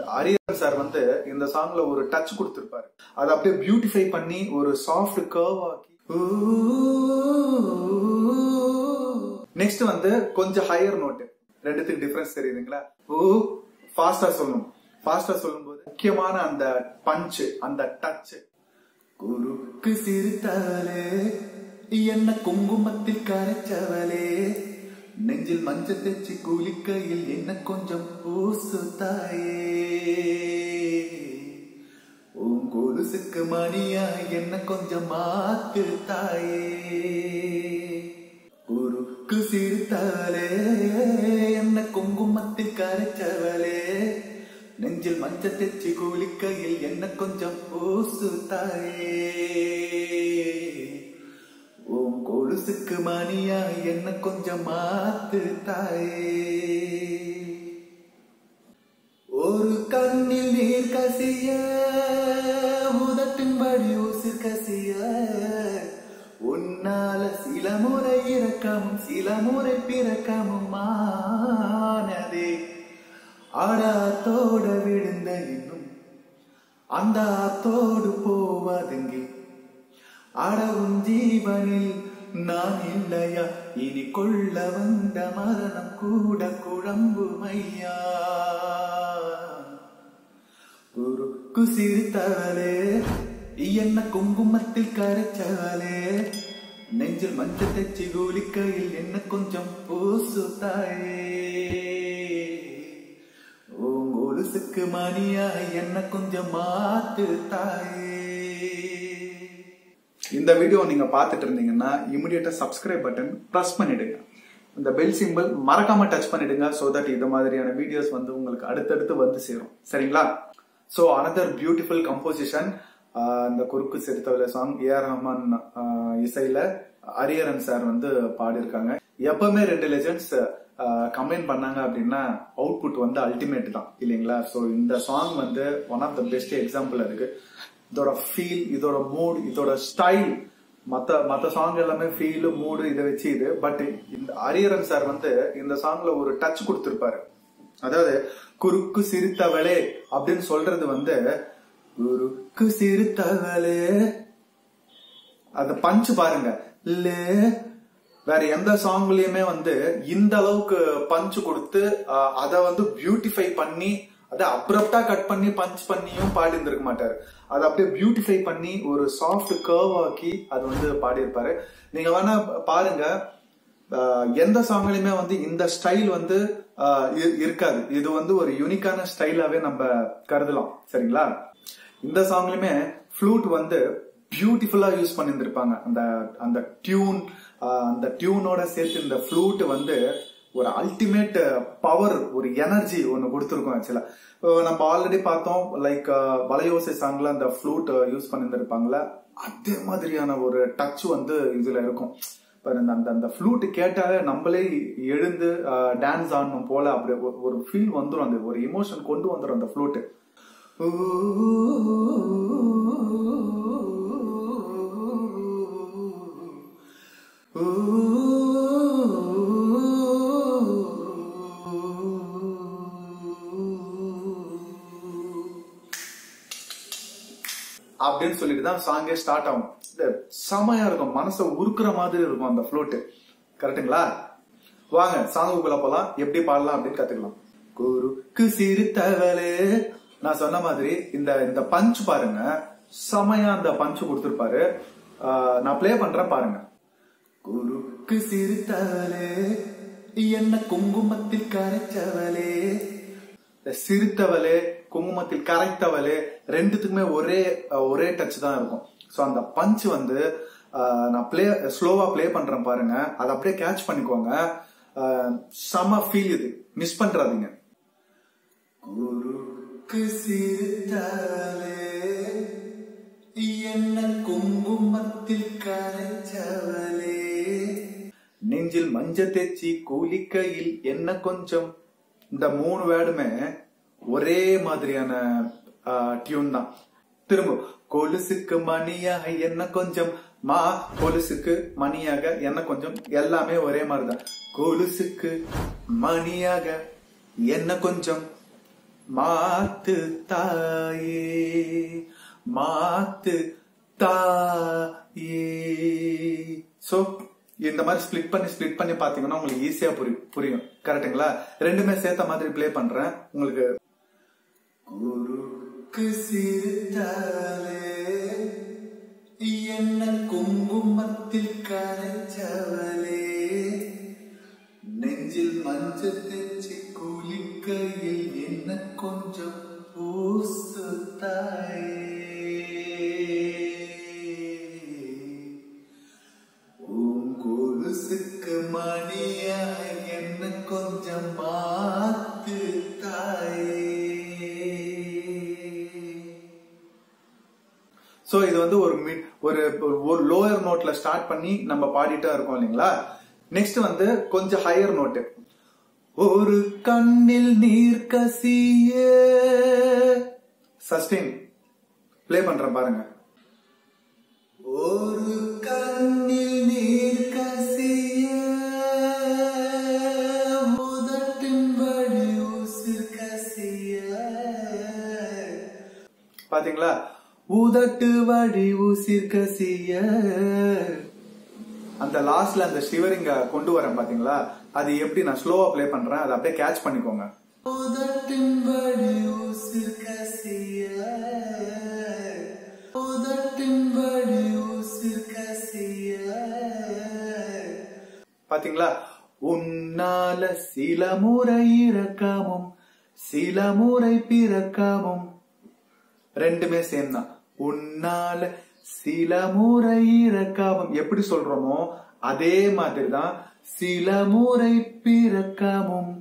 arrear sir வந்து இந்த சாங்ல ஒரு டச் கொடுத்திருப்பாரு அதை அப்படியே பியூட்டிஃபை பண்ணி ஒரு சாஃப்ட் கர்வ் ஆக்கி நெக்ஸ்ட் வந்து கொஞ்சம் ஹையர் நோட்டு ரெண்டுத்துக்கு டிஃபரன்ஸ் தெரியுதுங்களா ஓ ஃபாஸ்டா சொல்லணும் ஃபாஸ்டா சொல்லும்போது முக்கியமான அந்த பஞ்ச் அந்த டச் குறுக்கு சிரித்தாலே என்ன குங்குமத்தில் கரைச்சவளே நெஞ்சில் மஞ்சள் தேச்சு குளிக்கையில் என்ன கொஞ்சம் பூசு தாயே உன் கொலுசுக்கு மணியா என்ன கொஞ்சம் மாத்து தாயே குறுக்கு சிரித்தாலே என்ன குங்குமத்தில் கரைச்சவளே நெஞ்சில் மஞ்சள் தேச்சு குளிக்கையில் என்ன கொஞ்சம் பூசு தாயே உன் கொலுசுக்கு மணியா என்ன கொஞ்சம் மாத்து தாயே ஒரு கண்ணில் நீர் கசிய உதட்டின்படி உசிர் கசிய உன்னால சில முறை இறக்கமும் சில முறை பிறக்கமும் ஆனதே ஆடாத்தோட விழுந்த இன்னும் அந்த ஆத்தோடு போவதுங்கே அடவும் ஜீவனில் நான் இல்லையா இனி கொள்ள வந்த மரணம் கூட குழம்புமையா குறுக்கு சிரித்தவளே என்ன குங்குமத்தில் கரைச்சவளே நெஞ்சில் மஞ்சள் தச்சு கூலிக்கையில் என்ன கொஞ்சம் பூசு தாயே உன் கொலுசுக்கு மணியா என்ன கொஞ்சம் மாத்து தாயே இந்த வீடியோ நீங்க பார்த்துட்டு இருந்தீங்கன்னா இமிடியேட்டா சப்ஸ்கிரைப் பட்டன் பிரஸ் பண்ணிடுங்க இந்த பெல் சிம்பிள் மறக்காம டச் பண்ணிடுங்க சோ தட் இந்த மாதிரியான வீடியோஸ் வந்து உங்களுக்கு அடுத்தடுத்து வந்து சேரும் சரிங்களா சோ அனதர் பியூட்டிஃபுல் கம்போசிஷன் இந்த குறுக்கு சிறுத்தவளை சாங் ஏஆர் ரஹ்மான் ஆஹ், இசையில அரியரன் சார் வந்து பாடியிருக்காங்க எப்பவுமே ரெண்டு லெஜண்ட்ஸ் கம்பைன் பண்ணாங்க அப்படின்னா அவுட்புட் வந்து அல்டிமேட் தான் இல்லைங்களா சோ இந்த சாங் வந்து one of the best example இருக்கு இதோட ஃபீல் இதோட மூட் இதோட ஸ்டைல் மத்த மத்த சாங் எல்லாமே ஃபீல் மூடு இதை வச்சு இது பட் இந்த அரியரன் சார் வந்து இந்த சாங்ல ஒரு டச் கொடுத்திருப்பாரு அதாவது குறுக்கு சிரித்தவளே அப்படின்னு சொல்றது வந்து குறுக்கு சிரித்தவளே அந்த பஞ்ச் பாருங்க இல்ல வேற எந்த சாங்லயுமே வந்து இந்த அளவுக்கு பஞ்ச் கொடுத்து அஹ், அத வந்து பியூட்டிஃபை பண்ணி அதை அப்ரப்டா கட் பண்ணி பஞ்ச் பண்ணியும் பாடி இருந்திருக்க மாட்டாரு அதை அப்படியே பியூட்டிஃபை பண்ணி ஒரு சாஃப்ட் கர்வ் ஆக்கி அது வந்து பாடியிருப்பாரு நீங்க வேணா பாருங்க அஹ், எந்த சாங்லயுமே வந்து இந்த ஸ்டைல் வந்து அஹ், இ- இருக்காது இது வந்து ஒரு யூனிக்கான ஸ்டைலாவே நம்ம கருதலாம் சரிங்களா இந்த சாங்லயுமே ஃப்ளூட் வந்து பியூட்டிஃபுல்லா யூஸ் பண்ணியிருந்திருப்பாங்க அந்த அந்த டியூன் அந்த டியூனோட சேர்த்து இந்த ஃப்ளூட் வந்து ஒரு அல்டிமேட் பவர் ஒரு எனர்ஜி ஒன்னு கொடுத்துருக்கோம் ஆக்சுவலா நம்ம ஆல்ரெடி பார்த்தோம் லைக் வலையோசை சாங்ல அந்த ஃப்ளூட் யூஸ் பண்ணியிருந்திருப்பாங்களே அதே மாதிரியான ஒரு டச் வந்து இதுல இருக்கும் பாருங்க அந்த அந்த ஃப்ளூட் கேட்டாலே நம்மளே எழுந்து டான்ஸ் ஆடணும் போல அப்படி ஒரு- ஒரு ஃபீல் வந்துடும் அந்த ஒரு இமோஷன் கொண்டு வந்துடும் அந்த ஃப்ளூட் அப்படின்னு சொல்லிட்டு தான் சாங்கே ஸ்டார்ட் ஆகும் இது செமையா இருக்கும் மனசை உருக்குற மாதிரி இருக்கும் அந்த ஃப்ளோட்டு கரெக்ட்டுங்களா வாங்க சாங்குக்குள்ள போலாம் எப்படி பாடலாம் அப்படின்னு கத்துக்கலாம் குறுக்கு சிரித்தவளே நான் சொன்ன மாதிரி இந்த இந்த பஞ்ச் பாருங்க செமையா அந்த பஞ்ச் கொடுத்திருப்பாரு ஆஹ் நான் ப்ளே பண்றேன் பாருங்க குறுக்கு சிரித்தவளே என்ன குங்குமத்தில் கரைச்சவளே இந்த சிரித்தவளே குங்குமத்தில் கரைத்தவளே ரெண்டுத்துக்குமே ஒரே அஹ், ஒரே டச் தான் இருக்கும் சோ அந்த பஞ்ச் வந்து அஹ், நான் ப்ளே ஸ்லோவா ப்ளே பண்றேன் பாருங்க அதை அப்படியே கேட்ச் பண்ணிக்கோங்க அஹ், செம ஃபீல் இது மிஸ் பண்றாதீங்க குறுக்கு சிரித்தாலே என்ன குங்குமத்தில் கரைச்சவளே நெஞ்சில் மஞ்ச தேச்சி கூலிக்கையில் என்ன கொஞ்சம் இந்த மூணு வேர்டுமே ஒரே மாதிரியான டியூன் தான் திரும்ப கொலுசுக்கு மணியாக என்ன கொஞ்சம் மா கொலுசுக்கு மணியாக என்ன கொஞ்சம் எல்லாமே ஒரே மாதிரிதான் கொலுசுக்கு மணியாக என்ன கொஞ்சம் மாத்து தாயே மாத்து தாயே சோ இந்த மாதிரி ஸ்ப்ளிட் பண்ணி ஸ்ப்ளிட் பண்ணி பாத்தீங்கன்னா உங்களுக்கு ஈஸியா புரியும் புரியும் கரெக்ட்டுங்களா ரெண்டுமே சேர்த்த மாதிரி ப்ளே பண்றேன் உங்களுக்கு குறுக்கு சிறுத்தாலே என்ன குங்குமத்தில் கரைச்சவளே நெஞ்சில் மஞ்சள் தெச்சு குளிக்கையில் என்ன கொஞ்சம் பூசு உன் கொலுசுக்கு மணியா என்ன கொஞ்சம் மாத்து தாயே சோ இது வந்து ஒரு mid- ஒரு ஒரு லோயர் நோட்ல ஸ்டார்ட் பண்ணி நம்ம பாடிட்டா இருக்கோம் இல்லைங்களா நெக்ஸ்ட் வந்து கொஞ்சம் ஹையர் நோட்டு ஒரு கண்ணில் நீர் கசிய சஸ்டெயின் ப்ளே பண்றேன் பாருங்க ஒரு கண்ணில் நீர் கசிய முதட்டின்படி உசிர் கசிய பாத்தீங்களா உதட்டு வழி உசிர் கசிய அந்த லாஸ்ட்ல அந்த ஷிவரிங்க கொண்டு வரேன் பாத்தீங்களா அது எப்படி நான் ஸ்லோவா ப்ளே பண்றேன் அதை அப்படியே கேட்ச் பண்ணிக்கோங்க உதட்டின்படி உசிர் கசிய உதட்டின்படி உசிர் கசிய பாத்தீங்களா உன்னால சில முறை இறக்கமும் சில முறை பிறக்கமும் ரெண்டுமே சேம் தான் உன்னால சில முறை இறக்கமும் எப்படி சொல்றோமோ அதே மாதிரி தான் சில முறை பிறக்கமும்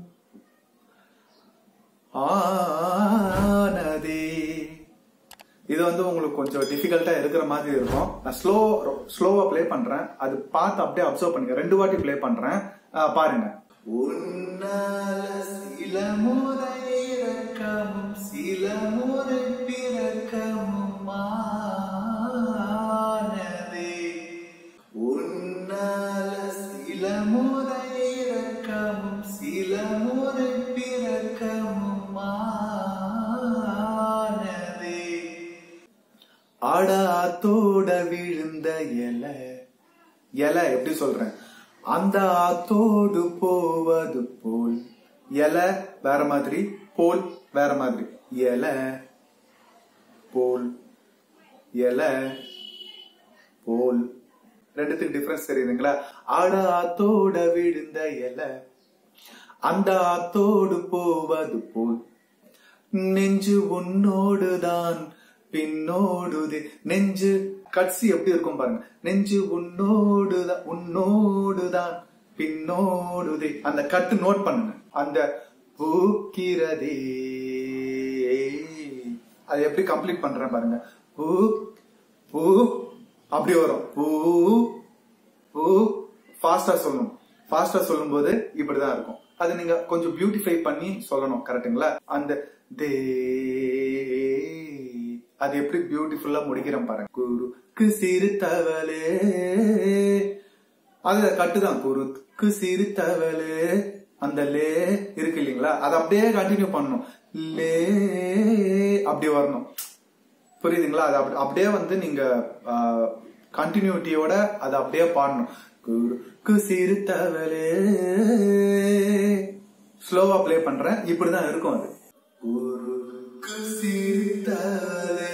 ஆனதே இது வந்து உங்களுக்கு கொஞ்சம் டிஃபிகல்ட்டா இருக்கிற மாதிரி இருக்கும் நான் ஸ்லோ ஸ்லோவா ப்ளே பண்றேன் அது பார்த்து அப்படியே அப்சர்வ் பண்ணுங்க ரெண்டு வாட்டி ப்ளே பண்றேன் ஆஹ் பாருங்க உன்னால சில முறை இறக்கமும் சில முறை பிறக்கமும் ஆனதே உன்னால சில முறை இறக்கமும் சில முறை பிறக்கமும் ஆனதே ஆடாத்தோட விழுந்த இலை இலை எப்படி சொல்றேன் அந்த ஆத்தோடு போவது போல் இலை வேற மாதிரி போல் வேற மாதிரி இலை போல் இலை போல் ரெண்டுத்துக்கு டிஃபரன்ஸ் தெரியுதுங்களா ஆட ஆத்தோட விழுந்த இலை அந்த ஆத்தோடு போவது போல் நெஞ்சு உன்னோடுதான் பின்னோடுதே நெஞ்சு கட்சி எப்படி இருக்கும் பாருங்க நெஞ்சு உன்னோடுதான் உன்னோடுதான் பின்னோடுதே அந்த கட்டு நோட் பண்ணுங்க அந்த பூக்கிறதே அது எப்படி கம்ப்ளீட் பண்றேன் பாருங்க பூ பூ அப்படி வரும் பூ பூ ஃபாஸ்டா சொல்லணும் ஃபாஸ்டா சொல்லும்போது இப்படிதான் இருக்கும் அது நீங்க கொஞ்சம் பியூட்டிஃபை பண்ணி சொல்லணும் கரெக்ட்டுங்களா அந்த தே அது எப்படி பியூட்டிஃபுல்லா முடிக்கிறேன் பாருங்க குறுக்கு சிறு தவளே அது கட்டுதான் குறுக்கு சிறு தவளே அந்த லே இருக்கு இல்லைங்களா அதை அப்படியே கண்டினியூ பண்ணணும் லே அப்படி வரணும் புரியுதுங்களா அது அப்படி- அப்படியே வந்து நீங்க கண்டினியூட்டியோட அதை அப்படியே பாடணும் குறுக்கு சிறு தவளே ஸ்லோவா ப்ளே பண்றேன் இப்படிதான் இருக்கும் அது குறுக்கு சிறு தவளே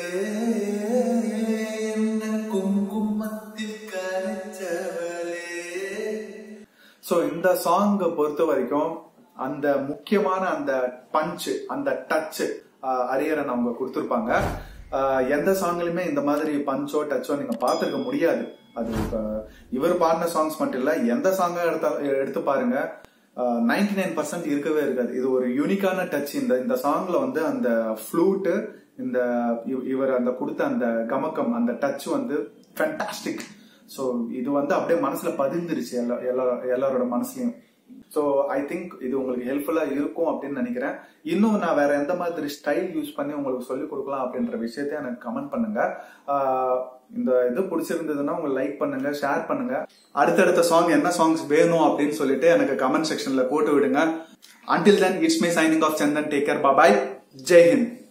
என்ன குங்குமத்தில் கரைச்சவளே சோ இந்த சாங் பொறுத்த வரைக்கும் அந்த முக்கியமான அந்த பஞ்ச் அந்த டச் அரியரன் அவங்க கொடுத்திருப்பாங்க ஆஹ் எந்த சாங்லயுமே இந்த மாதிரி பஞ்சோ டச்சோ நீங்க பார்த்திருக்க முடியாது அது இப்ப இவர் பாடின சாங்ஸ் மட்டும் இல்ல எந்த சாங்கா எடுத்த எடுத்து பாருங்க நைன்டி நைன் பர்சன்ட் இருக்கவே இருக்காது இது ஒரு யூனிக்கான டச் இந்த இந்த சாங்ல வந்து அந்த ஃப்ளூட்டு இந்த இவ- இவர் அந்த கொடுத்த அந்த கமக்கம் அந்த டச் வந்து ஃபேண்டாஸ்டிக் சோ இது வந்து அப்படியே மனசுல பதிந்துருச்சு எல்லா எல்லா- எல்லாரோட மனசுலயும் சோ ஐ திங்க் இது உங்களுக்கு ஹெல்ப்ஃபுல்லா இருக்கும் அப்படின்னு நினைக்கிறேன் இன்னும் நான் வேற எந்த மாதிரி ஸ்டைல் யூஸ் பண்ணி உங்களுக்கு சொல்லிக் கொடுக்கலாம் அப்படின்ற விஷயத்த எனக்கு கமெண்ட் பண்ணுங்க ஆஹ் இந்த இது பிடிச்சிருந்ததுன்னா உங்க லைக் பண்ணுங்க ஷேர் பண்ணுங்க அடுத்தடுத்த சாங் என்ன சாங்ஸ் வேணும் அப்படின்னு சொல்லிட்டு எனக்கு கமெண்ட் செக்ஷன்ல போட்டு விடுங்க until then it's me signing off Chandan take care bye Jai Hind